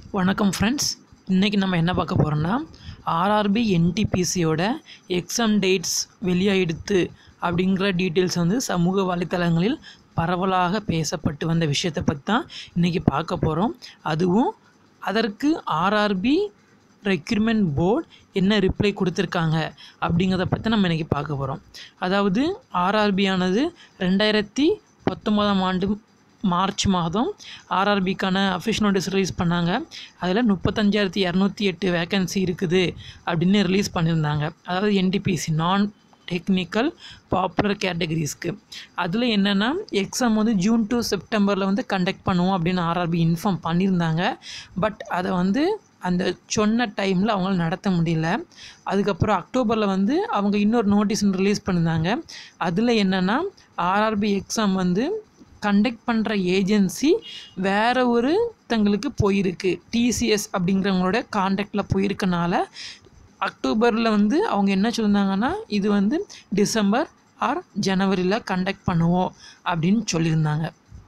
வணக்கம் ஃப்ரெண்ட்ஸ் இன்றைக்கி நம்ம என்ன பார்க்க போகிறோம்னா ஆர்ஆர்பி என்டிபிசியோட எக்ஸாம் டேட்ஸ் வெளியாயிடுத்து அப்படிங்கிற டீட்டெயில்ஸ் வந்து சமூக வலைத்தளங்களில் பரவலாக பேசப்பட்டு வந்த விஷயத்தை பற்றி தான் இன்றைக்கி பார்க்க போகிறோம் அதுவும் அதற்கு ஆர்ஆர்பி ரெக்ரூட்மெண்ட் போர்டு என்ன ரிப்ளை கொடுத்துருக்காங்க அப்படிங்கிறத பற்றி நம்ம இன்றைக்கி பார்க்க போகிறோம் அதாவது ஆர்ஆர்பி ஆனது ரெண்டாயிரத்தி பத்தொம்போதாம் ஆண்டு மார்ச் மாதம் ஆர்ஆர்பிக்கான அஃபிஷியல் நோட்டீஸ் ரிலீஸ் பண்ணாங்க அதில் முப்பத்தஞ்சாயிரத்தி இரநூத்தி எட்டு வேக்கன்சி இருக்குது அப்படின்னு ரிலீஸ் பண்ணியிருந்தாங்க அதாவது என்டிபிசி நான் டெக்னிக்கல் பாப்புலர் கேட்டகரிஸ்க்கு அதில் என்னென்னா எக்ஸாம் வந்து ஜூன் டு செப்டம்பரில் வந்து கண்டக்ட் பண்ணுவோம் அப்படின்னு ஆர்ஆர்பி இன்ஃபார்ம் பண்ணியிருந்தாங்க பட் அதை வந்து அந்த சொன்ன டைமில் அவங்களால நடத்த முடியல அதுக்கப்புறம் அக்டோபரில் வந்து அவங்க இன்னொரு நோட்டீஸ் ரிலீஸ் பண்ணியிருந்தாங்க அதில் என்னென்னா ஆர்ஆர்பி எக்ஸாம் வந்து கண்டக்ட் பண்ணுற ஏஜென்சி வேறு ஒரு தங்களுக்கு போயிருக்கு டிசிஎஸ் அப்படிங்கிறவங்களோட காண்டாக்டில் போயிருக்கனால அக்டோபரில் வந்து அவங்க என்ன சொல்லியிருந்தாங்கன்னா இது வந்து டிசம்பர் ஆர் ஜனவரியில் கண்டக்ட் பண்ணுவோம் அப்படின்னு சொல்லியிருந்தாங்க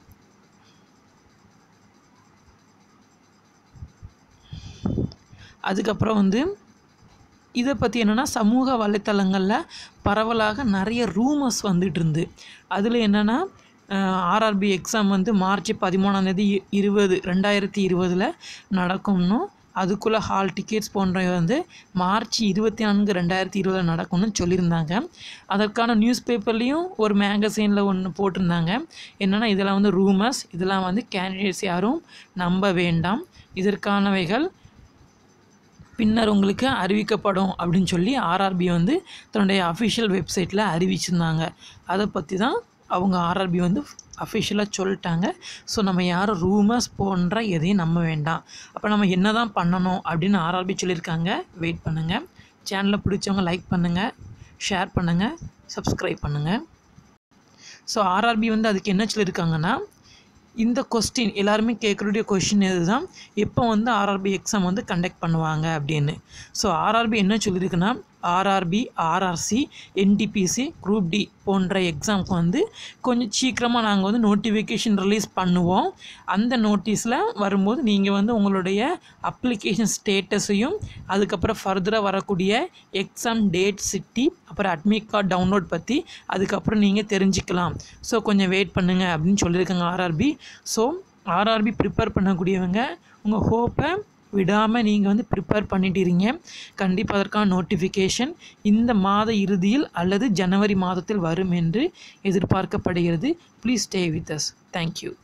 அதுக்கப்புறம் வந்து இதை பற்றி என்னென்னா சமூக வலைத்தளங்களில் பரவலாக நிறைய ரூமர்ஸ் வந்துட்டு இருந்து அதில் என்னென்னா ஆர்ஆர்பி எக்ஸாம் வந்து மார்ச் பதிமூணாந்தேதி இருபது ரெண்டாயிரத்தி இருபதில் நடக்கும்னும் அதுக்குள்ளே ஹால் டிக்கெட்ஸ் போன்றவை வந்து மார்ச் இருபத்தி நான்கு ரெண்டாயிரத்தி இருபதில் நடக்கும்னு சொல்லியிருந்தாங்க அதற்கான நியூஸ் பேப்பர்லேயும் ஒரு மேகசைனில் ஒன்று போட்டிருந்தாங்க என்னென்னா இதெல்லாம் வந்து ரூமர்ஸ் இதெல்லாம் வந்து கேண்டிடேட்ஸ் யாரும் நம்ப வேண்டாம் இதற்கானவைகள் பின்னர் உங்களுக்கு அறிவிக்கப்படும் அப்படின்னு சொல்லி ஆர்ஆர்பி வந்து தன்னுடைய அஃபிஷியல் வெப்சைட்டில் அறிவிச்சிருந்தாங்க அதை பற்றி தான் அவங்க ஆர்ஆர்பி வந்து அஃபிஷியலாக சொல்லிட்டாங்க ஸோ நம்ம யாரும் ரூமர்ஸ் போன்ற எதையும் நம்ப வேண்டாம் அப்போ நம்ம என்ன தான் பண்ணணும் அப்படின்னு ஆர்ஆர்பி சொல்லியிருக்காங்க வெயிட் பண்ணுங்கள் சேனலை பிடிச்சவங்க லைக் பண்ணுங்கள் ஷேர் பண்ணுங்கள் சப்ஸ்கிரைப் பண்ணுங்கள் ஸோ ஆர்ஆர்பி வந்து அதுக்கு என்ன சொல்லியிருக்காங்கன்னா இந்த கொஸ்டின் எல்லாருமே கேட்கக்கூடிய கொஷின் இதுதான் எப்போ வந்து ஆர்ஆர்பி எக்ஸாம் வந்து கண்டக்ட் பண்ணுவாங்க அப்படின்னு ஸோ ஆர்ஆர்பி என்ன சொல்லியிருக்குன்னா RRB RRC NTPC group D போன்ற எக்ஸாமுக்கு வந்து கொஞ்சம் சீக்கிரமாக நாங்கள் வந்து நோட்டிஃபிகேஷன் ரிலீஸ் பண்ணுவோம் அந்த நோட்டீஸில் வரும்போது நீங்கள் வந்து உங்களுடைய அப்ளிகேஷன் ஸ்டேட்டஸையும் அதுக்கப்புறம் ஃபர்தராக வரக்கூடிய எக்ஸாம் டேட் சிட்டி அப்புறம் அட்மிட் கார்டு டவுன்லோட் பற்றி அதுக்கப்புறம் நீங்கள் தெரிஞ்சுக்கலாம் ஸோ கொஞ்சம் வெயிட் பண்ணுங்கள் அப்படின்னு சொல்லியிருக்காங்க ஆர்ஆர்பி ஸோ ஆர்ஆர்பி ப்ரிப்பேர் பண்ணக்கூடியவங்க உங்கள் ஹோப்பை விடாமல் நீங்கள் வந்து ப்ரிப்பேர் பண்ணிட்டீங்க கண்டிப்பாக அதற்கான நோட்டிஃபிகேஷன் இந்த மாத இறுதியில் அல்லது ஜனவரி மாதத்தில் வரும் என்று எதிர்பார்க்கப்படுகிறது please stay with us thank you